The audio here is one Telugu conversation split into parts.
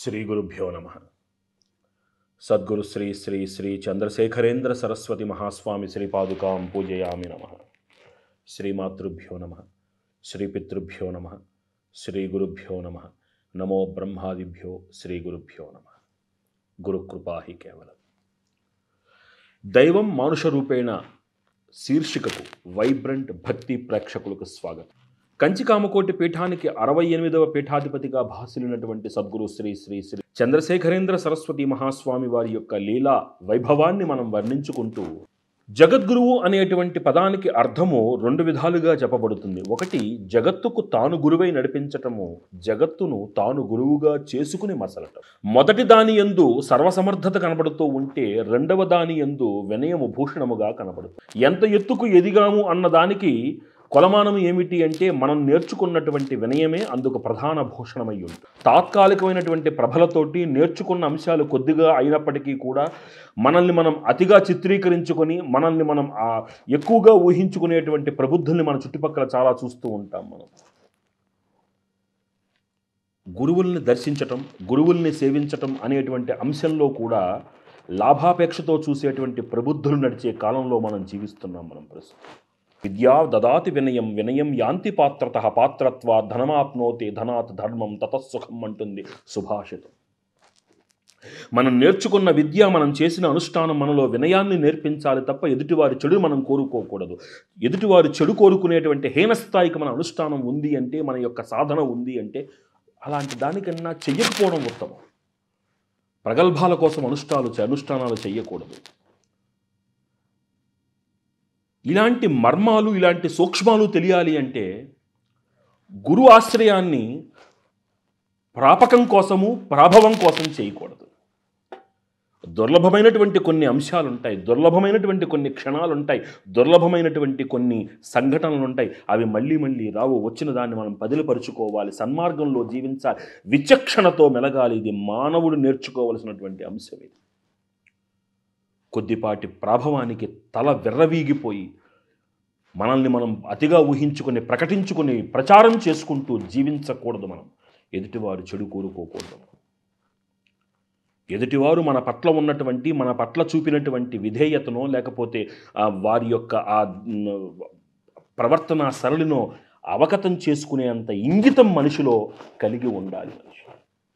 శ్రీ గురుభ్యో నమ సద్గురు శ్రీ శ్రీ శ్రీ చంద్రశేఖరేంద్ర సరస్వతి మహాస్వామి శ్రీపాదుకాం పూజయామి నమ శ్రీమాతృభ్యో నమ శ్రీపితృభ్యో నమ శ్రీ గురుభ్యో నమ నమో బ్రహ్మాదిభ్యో శ్రీ గురుభ్యో నమ గురుకృపా హి కేవలం దైవం మానుష రూపేణ శీర్షికకు వైబ్రెంట్ భక్తి ప్రేక్షకులకు స్వాగతం కంచికామకోటి పీఠానికి అరవై ఎనిమిదవ పీఠాధిపతిగా భాసిల్లినటువంటి సద్గురు శ్రీ శ్రీ శ్రీ చంద్రశేఖరేంద్ర సరస్వతి మహాస్వామి వారి యొక్క లీలా వైభవాన్ని మనం వర్ణించుకుంటూ జగద్గురువు అనేటువంటి పదానికి అర్థము రెండు విధాలుగా చెప్పబడుతుంది ఒకటి జగత్తుకు తాను గురువై నడిపించటము జగత్తును తాను గురువుగా చేసుకుని మసలటం మొదటి దాని ఎందు సర్వసమర్థత కనబడుతూ ఉంటే రెండవ దాని ఎందు వినయము భూషణముగా కనబడుతుంది ఎంత ఎత్తుకు ఎదిగాము అన్న దానికి కొలమానం ఏమిటి అంటే మనం నేర్చుకున్నటువంటి వినయమే అందుకు ప్రధాన భూషణమై ఉంటుంది తాత్కాలికమైనటువంటి ప్రభలతోటి నేర్చుకున్న అంశాలు కొద్దిగా అయినప్పటికీ కూడా మనల్ని మనం అతిగా చిత్రీకరించుకొని మనల్ని మనం ఆ ఎక్కువగా ఊహించుకునేటువంటి ప్రబుద్ధుల్ని మన చుట్టుపక్కల చాలా చూస్తూ ఉంటాం మనం గురువుల్ని దర్శించటం గురువుల్ని సేవించటం అనేటువంటి అంశంలో కూడా లాభాపేక్షతో చూసేటువంటి ప్రబుద్ధులు నడిచే కాలంలో మనం జీవిస్తున్నాం మనం ప్రస్తుతం విద్యా దదాతి వినయం వినయం యాంతి పాత్రత పాత్రత్వ ధనమాప్నోతి ధనాత్ ధర్మం తతస్సుఖం అంటుంది సుభాషితం మనం నేర్చుకున్న విద్య మనం చేసిన అనుష్ఠానం మనలో వినయాన్ని నేర్పించాలి తప్ప ఎదుటివారి చెడు మనం కోరుకోకూడదు ఎదుటివారి చెడు కోరుకునేటువంటి హీనస్థాయికి మన అనుష్ఠానం ఉంది అంటే మన యొక్క సాధన ఉంది అంటే అలాంటి దానికన్నా చెయ్యకపోవడం ఉత్తమం ప్రగల్భాల కోసం అనుష్ఠాలు అనుష్ఠానాలు చెయ్యకూడదు ఇలాంటి మర్మాలు ఇలాంటి సూక్ష్మాలు తెలియాలి అంటే గురు ఆశ్రయాన్ని ప్రాపకం కోసము ప్రాభవం కోసం చేయకూడదు దుర్లభమైనటువంటి కొన్ని అంశాలు ఉంటాయి దుర్లభమైనటువంటి కొన్ని క్షణాలు ఉంటాయి దుర్లభమైనటువంటి కొన్ని సంఘటనలు ఉంటాయి అవి మళ్ళీ మళ్ళీ రావు వచ్చిన దాన్ని మనం పదిలపరుచుకోవాలి సన్మార్గంలో జీవించాలి విచక్షణతో మెలగాలి ఇది మానవుడు నేర్చుకోవలసినటువంటి అంశం ఇది కొద్దిపాటి ప్రాభవానికి తల విర్రవీగిపోయి మనల్ని మనం అతిగా ఊహించుకుని ప్రకటించుకుని ప్రచారం చేసుకుంటూ జీవించకూడదు మనం ఎదుటివారు చెడు కోరుకోకూడదు ఎదుటివారు మన పట్ల ఉన్నటువంటి మన పట్ల చూపినటువంటి విధేయతనో లేకపోతే ఆ వారి యొక్క ఆ మ్, ప్రవర్తన సరళినో అవగతం చేసుకునేంత ఇంగితం మనిషిలో కలిగి ఉండాలి మనిషి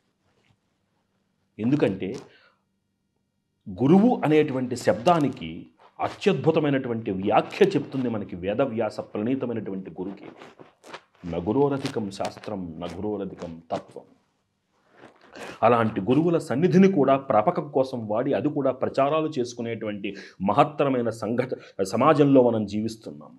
ఎందుకంటే గురువు అనేటువంటి శబ్దానికి అత్యద్భుతమైనటువంటి వ్యాఖ్య చెప్తుంది మనకి వేదవ్యాస ప్రణీతమైనటువంటి గురుకి నగురోరధికం శాస్త్రం నగురోరధికం తత్వం అలాంటి గురువుల సన్నిధిని కూడా ప్రాపకం కోసం వాడి అది కూడా ప్రచారాలు చేసుకునేటువంటి మహత్తరమైన సంఘట సమాజంలో మనం జీవిస్తున్నాం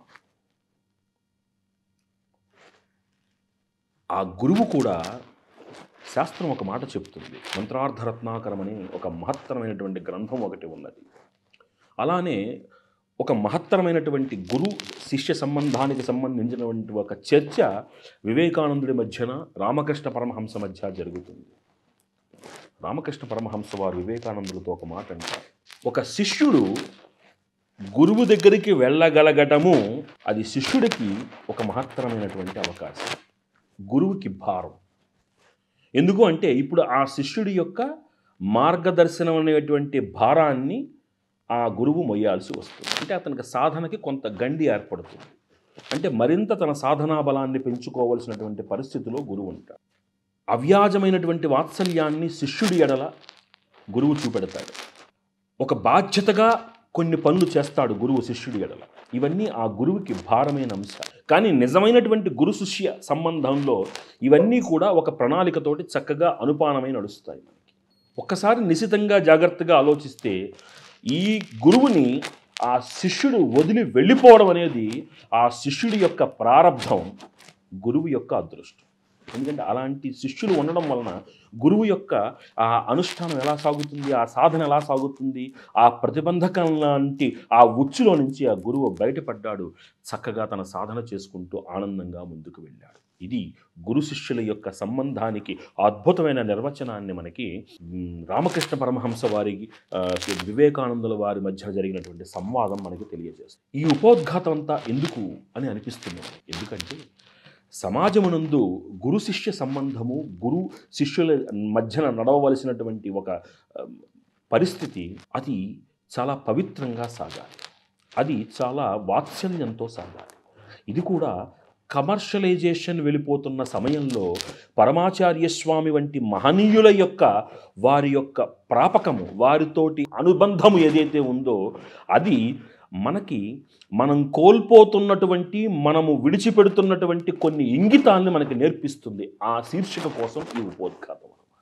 ఆ గురువు కూడా శాస్త్రం ఒక మాట చెప్తుంది మంత్రార్థరత్నాకరం అని ఒక మహత్తరమైనటువంటి గ్రంథం ఒకటి ఉన్నది అలానే ఒక మహత్తరమైనటువంటి గురు శిష్య సంబంధానికి సంబంధించినటువంటి ఒక చర్చ వివేకానందుడి మధ్యన రామకృష్ణ పరమహంస మధ్య జరుగుతుంది రామకృష్ణ పరమహంస వారు వివేకానందుడితో ఒక మాట అంటారు ఒక శిష్యుడు గురువు దగ్గరికి వెళ్ళగలగటము అది శిష్యుడికి ఒక మహత్తరమైనటువంటి అవకాశం గురువుకి భారం ఎందుకు అంటే ఇప్పుడు ఆ శిష్యుడి యొక్క మార్గదర్శనం అనేటువంటి భారాన్ని ఆ గురువు మొయ్యాల్సి వస్తుంది అంటే అతనికి సాధనకి కొంత గండి ఏర్పడుతుంది అంటే మరింత తన సాధనా బలాన్ని పెంచుకోవలసినటువంటి పరిస్థితిలో గురువు ఉంటాడు అవ్యాజమైనటువంటి వాత్సల్యాన్ని శిష్యుడి ఎడల గురువు చూపెడతాడు ఒక బాధ్యతగా కొన్ని పనులు చేస్తాడు గురువు శిష్యుడి ఎడల ఇవన్నీ ఆ గురువుకి భారమైన అంశాలు కానీ నిజమైనటువంటి గురు శిష్య సంబంధంలో ఇవన్నీ కూడా ఒక ప్రణాళికతోటి చక్కగా అనుపానమై నడుస్తాయి మనకి ఒక్కసారి నిశితంగా జాగ్రత్తగా ఆలోచిస్తే ఈ గురువుని ఆ శిష్యుడు వదిలి వెళ్ళిపోవడం అనేది ఆ శిష్యుడి యొక్క ప్రారంభం గురువు యొక్క అదృష్టం ఎందుకంటే అలాంటి శిష్యులు ఉండడం వలన గురువు యొక్క ఆ అనుష్ఠానం ఎలా సాగుతుంది ఆ సాధన ఎలా సాగుతుంది ఆ ప్రతిబంధకం లాంటి ఆ ఉచ్చులో నుంచి ఆ గురువు బయటపడ్డాడు చక్కగా తన సాధన చేసుకుంటూ ఆనందంగా ముందుకు వెళ్ళాడు ఇది గురు శిష్యుల యొక్క సంబంధానికి అద్భుతమైన నిర్వచనాన్ని మనకి మ్, రామకృష్ణ పరమహంస వారికి ఆ, వివేకానందుల వారి మధ్య జరిగినటువంటి సంవాదం మనకి తెలియజేస్తుంది ఈ ఉపోద్ఘాతం అంతా ఎందుకు అని అనిపిస్తుంది మనకి. ఎందుకంటే సమాజమునందు గురు శిష్య సంబంధము గురు శిష్యుల మధ్యన నడవవలసినటువంటి ఒక ఆ, పరిస్థితి అది చాలా పవిత్రంగా సాగాలి అది చాలా వాత్సల్యంతో సాగాలి ఇది కూడా కమర్షియలైజేషన్ వెళ్ళిపోతున్న సమయంలో పరమాచార్య స్వామి వంటి మహనీయుల యొక్క వారి యొక్క ప్రాపకము వారితోటి అనుబంధము ఏదైతే ఉందో అది మనకి మనం కోల్పోతున్నటువంటి మనము విడిచిపెడుతున్నటువంటి కొన్ని ఇంగితాలను మనకి నేర్పిస్తుంది ఆ శీర్షిక కోసం ఈ ఉపోద్ఘాతం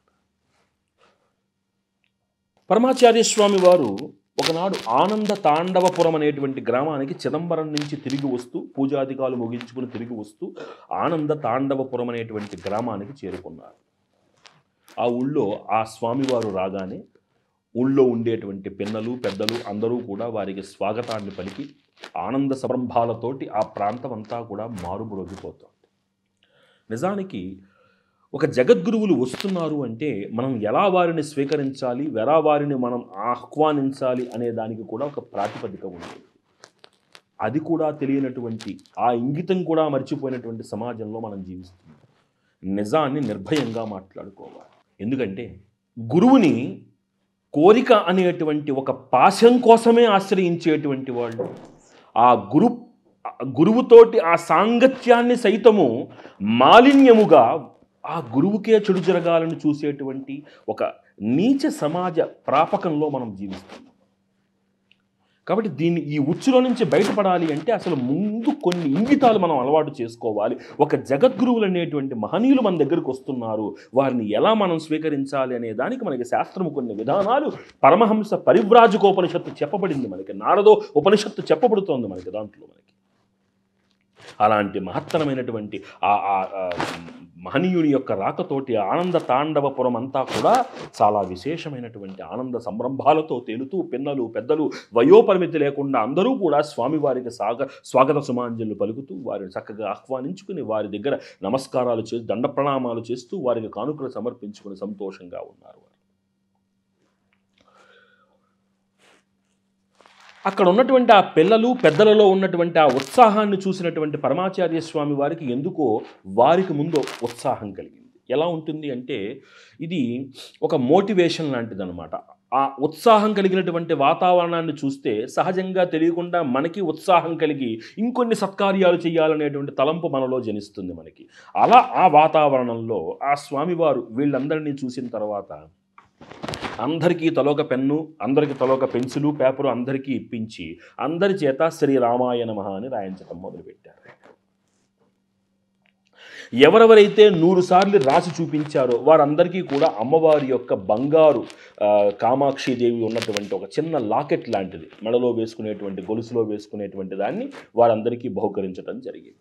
పరమాచార్య స్వామి వారు ఒకనాడు ఆనంద తాండవపురం అనేటువంటి గ్రామానికి చిదంబరం నుంచి తిరిగి వస్తూ పూజాధికాలు ముగించుకుని తిరిగి వస్తూ ఆనంద తాండవపురం అనేటువంటి గ్రామానికి చేరుకున్నారు ఆ ఊళ్ళో ఆ స్వామివారు రాగానే ఊళ్ళో ఉండేటువంటి పిన్నలు పెద్దలు అందరూ కూడా వారికి స్వాగతాన్ని పలికి ఆనంద సంరంభాలతోటి ఆ ప్రాంతం అంతా కూడా మారుమ్రోగిపోతుంది నిజానికి ఒక జగద్గురువులు వస్తున్నారు అంటే మనం ఎలా వారిని స్వీకరించాలి ఎలా వారిని మనం ఆహ్వానించాలి అనే దానికి కూడా ఒక ప్రాతిపదిక ఉంది అది కూడా తెలియనటువంటి ఆ ఇంగితం కూడా మర్చిపోయినటువంటి సమాజంలో మనం జీవిస్తున్నాం నిజాన్ని నిర్భయంగా మాట్లాడుకోవాలి ఎందుకంటే గురువుని కోరిక అనేటువంటి ఒక పాశం కోసమే ఆశ్రయించేటువంటి వాళ్ళు ఆ గురు ఆ గురువుతోటి ఆ సాంగత్యాన్ని సైతము మాలిన్యముగా ఆ గురువుకే చెడు జరగాలని చూసేటువంటి ఒక నీచ సమాజ ప్రాపకంలో మనం జీవిస్తున్నాం కాబట్టి దీన్ని ఈ ఉచ్చులో నుంచి బయటపడాలి అంటే అసలు ముందు కొన్ని ఇంగితాలు మనం అలవాటు చేసుకోవాలి ఒక జగద్గురువులు అనేటువంటి మహనీయులు మన దగ్గరకు వస్తున్నారు వారిని ఎలా మనం స్వీకరించాలి అనే దానికి మనకి శాస్త్రము కొన్ని విధానాలు పరమహంస పరివ్రాజకోపనిషత్తు చెప్పబడింది మనకి నారదో ఉపనిషత్తు చెప్పబడుతోంది మనకి దాంట్లో మనకి అలాంటి మహత్తరమైనటువంటి ఆ ఆ- ఆ మహనీయుని యొక్క రాకతోటి ఆనంద తాండవపురం అంతా కూడా చాలా విశేషమైనటువంటి ఆనంద సంరంభాలతో తేలుతూ పిన్నలు పెద్దలు వయోపరిమితి లేకుండా అందరూ కూడా స్వామివారికి సాగ స్వాగత సుమాంజలు పలుకుతూ వారిని చక్కగా ఆహ్వానించుకుని వారి దగ్గర నమస్కారాలు చేసి దండ ప్రణామాలు చేస్తూ వారికి కానుకలు సమర్పించుకుని సంతోషంగా ఉన్నారు వారు అక్కడ ఉన్నటువంటి ఆ పిల్లలు పెద్దలలో ఉన్నటువంటి ఆ ఉత్సాహాన్ని చూసినటువంటి పరమాచార్య స్వామి వారికి ఎందుకో వారికి ముందు ఉత్సాహం కలిగింది ఎలా ఉంటుంది అంటే ఇది ఒక మోటివేషన్ లాంటిది అనమాట ఆ ఉత్సాహం కలిగినటువంటి వాతావరణాన్ని చూస్తే సహజంగా తెలియకుండా మనకి ఉత్సాహం కలిగి ఇంకొన్ని సత్కార్యాలు చేయాలనేటువంటి తలంపు మనలో జనిస్తుంది మనకి అలా ఆ వాతావరణంలో ఆ స్వామివారు వీళ్ళందరినీ చూసిన తర్వాత అందరికీ తలోక పెన్ను అందరికీ తలోక పెన్సిలు పేపరు అందరికీ ఇప్పించి అందరి చేత శ్రీ రామాయణ మహా అని రాయించటం మొదలుపెట్టారు ఎవరెవరైతే నూరు సార్లు రాసి చూపించారో వారందరికీ కూడా అమ్మవారి యొక్క బంగారు ఆ, కామాక్షిదేవి ఉన్నటువంటి ఒక చిన్న లాకెట్ లాంటిది మెడలో వేసుకునేటువంటి గొలుసులో వేసుకునేటువంటి దాన్ని వారందరికీ బహుకరించడం జరిగింది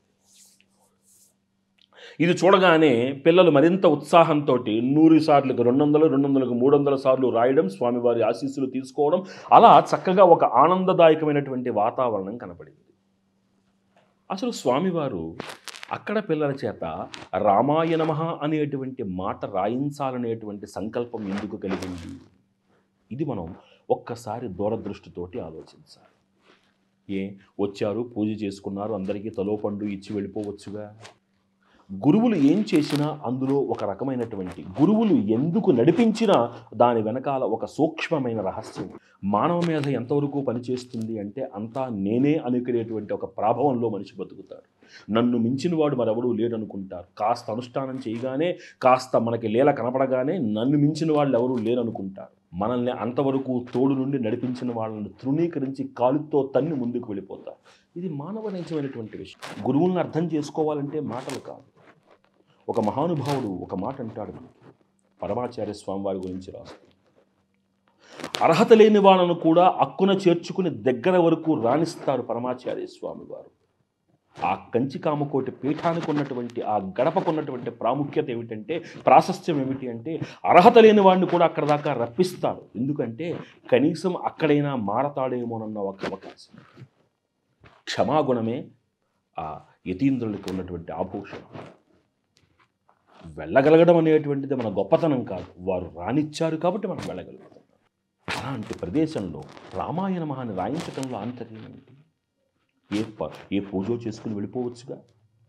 ఇది చూడగానే పిల్లలు మరింత ఉత్సాహంతో నూరు సార్లకు రెండు వందలు రెండు వందలకు మూడు వందల సార్లు రాయడం స్వామివారి ఆశీస్సులు తీసుకోవడం అలా చక్కగా ఒక ఆనందదాయకమైనటువంటి వాతావరణం కనపడింది అసలు స్వామివారు అక్కడ పిల్లల చేత రామాయణమహ అనేటువంటి మాట రాయించాలనేటువంటి సంకల్పం ఎందుకు కలిగింది ఇది మనం ఒక్కసారి దూరదృష్టితోటి ఆలోచించాలి ఏ వచ్చారు పూజ చేసుకున్నారు అందరికీ తలో పండు ఇచ్చి వెళ్ళిపోవచ్చుగా గురువులు ఏం చేసినా అందులో ఒక రకమైనటువంటి గురువులు ఎందుకు నడిపించినా దాని వెనకాల ఒక సూక్ష్మమైన రహస్యం మానవ మీద ఎంతవరకు పనిచేస్తుంది అంటే అంతా నేనే అనుకునేటువంటి ఒక ప్రాభవంలో మనిషి బతుకుతాడు నన్ను మించిన వాడు మరెవడూ లేడనుకుంటారు కాస్త అనుష్ఠానం చేయగానే కాస్త మనకి లీల కనపడగానే నన్ను మించిన వాళ్ళు ఎవరూ లేరనుకుంటారు మనల్ని అంతవరకు తోడు నుండి నడిపించిన వాళ్ళని తృణీకరించి కాలుతో తన్ని ముందుకు వెళ్ళిపోతారు ఇది మానవ నైజమైనటువంటి విషయం గురువులను అర్థం చేసుకోవాలంటే మాటలు కాదు ఒక మహానుభావుడు ఒక మాట అంటాడు మనకి పరమాచార్య స్వామి వారి గురించి రాస్తూ అర్హత లేని వాళ్ళను కూడా అక్కున చేర్చుకుని దగ్గర వరకు రాణిస్తారు పరమాచార్య స్వామి వారు ఆ కంచి కామకోటి పీఠానికి ఉన్నటువంటి ఆ గడపకు ఉన్నటువంటి ప్రాముఖ్యత ఏమిటంటే ప్రాశస్త్యం ఏమిటి అంటే అర్హత లేని వాడిని కూడా అక్కడ దాకా రప్పిస్తారు ఎందుకంటే కనీసం అక్కడైనా మారతాడేమోనన్న ఒక అవకాశం క్షమాగుణమే ఆ యతీంద్రులకు ఉన్నటువంటి ఆభూషణం వెళ్ళగలగడం అనేటువంటిది మన గొప్పతనం కాదు వారు రానిచ్చారు కాబట్టి మనం వెళ్ళగలుగుతాం అలాంటి ప్రదేశంలో రామాయణ మహాన్ని రాయించడంలో ఆంతర్యం ఏమిటి ఏ ప ఏ పూజ చేసుకుని వెళ్ళిపోవచ్చుగా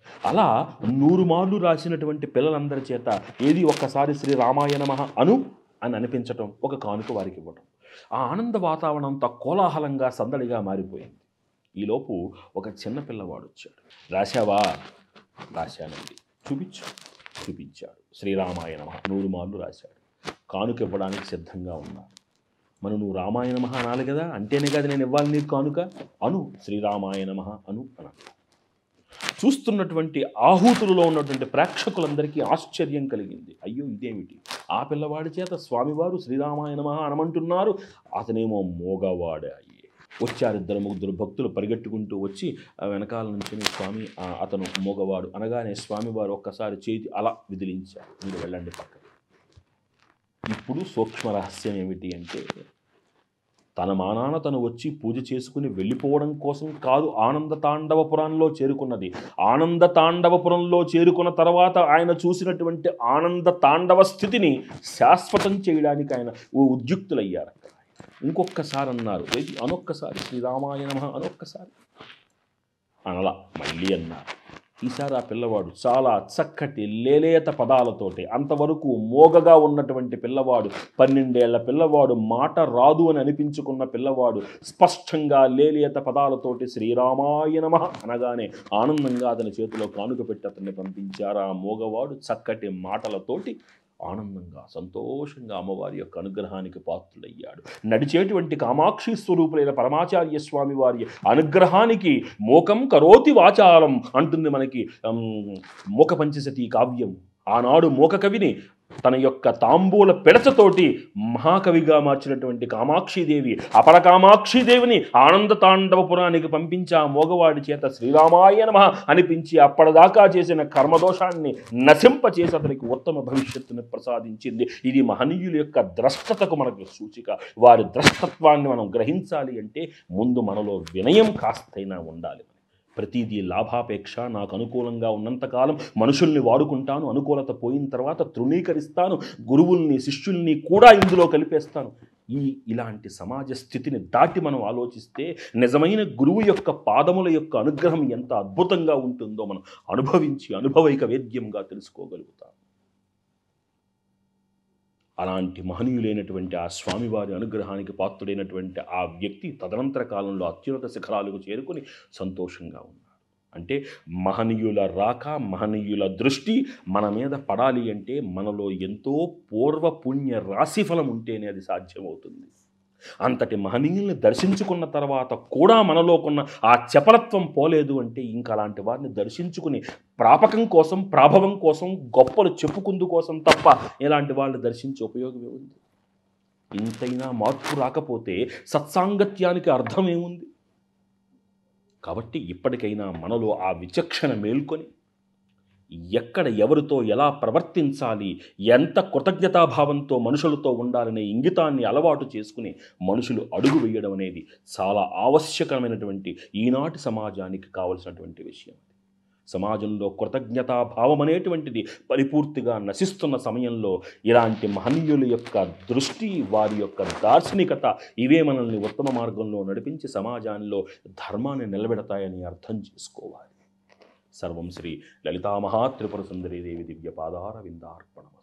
అలా నూరు మార్లు రాసినటువంటి పిల్లలందరి చేత ఏది ఒక్కసారి శ్రీ రామాయ నమః అను అని అనిపించటం ఒక కానుక వారికి ఇవ్వటం ఆ ఆనంద వాతావరణం అంతా కోలాహలంగా సందడిగా మారిపోయింది ఈలోపు ఒక చిన్న పిల్లవాడు వచ్చాడు రాశావా రాశానండి చూపించు చూపించాడు శ్రీరామాయ నమః నూరు మార్లు రాశాడు కానుక ఇవ్వడానికి సిద్ధంగా ఉన్నాడు మనం నువ్వు రామాయ నమః అనాలి కదా అంటేనే కదా నేను ఇవ్వాలి నీకు కానుక అను శ్రీరామాయ నమః అను అని అన్నాడు. చూస్తున్నటువంటి ఆహూతులలో ఉన్నటువంటి ప్రేక్షకులందరికీ ఆశ్చర్యం కలిగింది అయ్యో ఇదేమిటి ఆ పిల్లవాడి చేత స్వామివారు శ్రీరామాయ నమః అనమంటున్నారు అతనేమో మోగవాడే అయ్యే వచ్చారు ఇద్దరు ముగ్గురు భక్తులు పరిగెట్టుకుంటూ వచ్చి ఆ వెనకాల నుంచి స్వామి ఆ అతను మోగవాడు అనగానే స్వామివారు ఒక్కసారి చేతి అలా విదిలించారు మీరు వెళ్ళండి పక్కకి ఇప్పుడు సూక్ష్మ రహస్యం ఏమిటి అంటే తన మానాన తను వచ్చి పూజ చేసుకుని వెళ్ళిపోవడం కోసం కాదు ఆనంద తాండవపురంలో చేరుకున్నది ఆనంద తాండవపురంలో చేరుకున్న తర్వాత ఆయన చూసినటువంటి ఆనంద తాండవ స్థితిని శాశ్వతం చేయడానికి ఆయన ఓ ఉద్యుక్తులయ్యారు అక్కడ ఇంకొక్కసారి అన్నారు ఏది అనొక్కసారి శ్రీరామాయ నమః అనొక్కసారి అనలా మళ్ళీ అన్నారు ఈసారి ఆ పిల్లవాడు చాలా చక్కటి లేలేత పదాలతోటి అంతవరకు మోగగా ఉన్నటువంటి పిల్లవాడు పన్నెండేళ్ల పిల్లవాడు మాట రాదు అని అనిపించుకున్న పిల్లవాడు స్పష్టంగా లేలేత పదాలతోటి శ్రీరామాయ నమః అనగానే ఆనందంగా అతని చేతిలో కానుక పెట్టి అతన్ని పంపించారు ఆ మోగవాడు చక్కటి మాటలతోటి ఆనందంగా సంతోషంగా అమ్మవారి యొక్క అనుగ్రహానికి పాత్రుడయ్యాడు నడిచేటువంటి కామాక్షి స్వరూపులైన పరమాచార్య స్వామి వారి అనుగ్రహానికి మోకం కరోతి వాచాలం అంటుంది మనకి ఉమ్, మోక పంచశతి కావ్యం ఆనాడు మోక కవిని తన యొక్క తాంబూల పిడచతోటి మహాకవిగా మార్చినటువంటి కామాక్షిదేవి అపర కామాక్షిదేవిని ఆనంద తాండవపురానికి పంపించి ఆ మోగవాడి చేత శ్రీరామాయ నమః అనిపించి అప్పటిదాకా చేసిన కర్మదోషాన్ని నశింపచేసి అతనికి ఉత్తమ భవిష్యత్తుని ప్రసాదించింది ఇది మహనీయుల యొక్క ద్రష్టతకు మనకు సూచిక వారి ద్రష్టత్వాన్ని మనం గ్రహించాలి అంటే ముందు మనలో వినయం కాస్తైనా ఉండాలి ప్రతిదీ లాభాపేక్ష నాకు అనుకూలంగా ఉన్నంతకాలం మనుషుల్ని వాడుకుంటాను అనుకూలత పోయిన తర్వాత తృణీకరిస్తాను గురువుల్ని శిష్యుల్ని కూడా ఇందులో కలిపేస్తాను ఈ ఇలాంటి సమాజ స్థితిని దాటి మనం ఆలోచిస్తే నిజమైన గురువు యొక్క పాదముల యొక్క అనుగ్రహం ఎంత అద్భుతంగా ఉంటుందో మనం అనుభవించి అనుభవైక వేద్యంగా తెలుసుకోగలుగుతాం అలాంటి మహనీయులైనటువంటి ఆ స్వామివారి అనుగ్రహానికి పాత్రుడైనటువంటి ఆ వ్యక్తి తదనంతర కాలంలో అత్యున్నత శిఖరాలకు చేరుకుని సంతోషంగా ఉన్నాడు అంటే మహనీయుల రాక మహనీయుల దృష్టి మన మీద పడాలి అంటే మనలో ఎంతో పూర్వ పుణ్య రాశిఫలం ఉంటేనే అది సాధ్యమవుతుంది అంతటి మహనీయుల్ని దర్శించుకున్న తర్వాత కూడా మనలోకున్న ఆ చపలత్వం పోలేదు అంటే ఇంకా అలాంటి వారిని దర్శించుకుని ప్రాపకం కోసం ప్రాభవం కోసం గొప్పలు చెప్పుకుందు కోసం తప్ప ఇలాంటి వాళ్ళని దర్శించే ఉపయోగమే ఉంది ఇంతైనా మార్పు రాకపోతే సత్సాంగత్యానికి అర్థం ఏముంది కాబట్టి ఇప్పటికైనా మనలో ఆ విచక్షణ మేల్కొని ఎక్కడ ఎవరితో ఎలా ప్రవర్తించాలి ఎంత కృతజ్ఞతాభావంతో మనుషులతో ఉండాలనే ఇంగితాన్ని అలవాటు చేసుకుని మనుషులు అడుగు వేయడం అనేది చాలా ఆవశ్యకమైనటువంటి ఈనాటి సమాజానికి కావలసినటువంటి విషయం సమాజంలో కృతజ్ఞతాభావం అనేటువంటిది పరిపూర్తిగా నశిస్తున్న సమయంలో ఇలాంటి మహనీయుల యొక్క దృష్టి వారి యొక్క దార్శనికత ఇవే మనల్ని ఉత్తమ మార్గంలో నడిపించి సమాజాల్లో ధర్మాన్ని నిలబెడతాయని అర్థం చేసుకోవాలి సర్వం శ్రీ లలితామహా త్రిపుర సుందరీ దేవి దివ్య పాదార విందార్పణం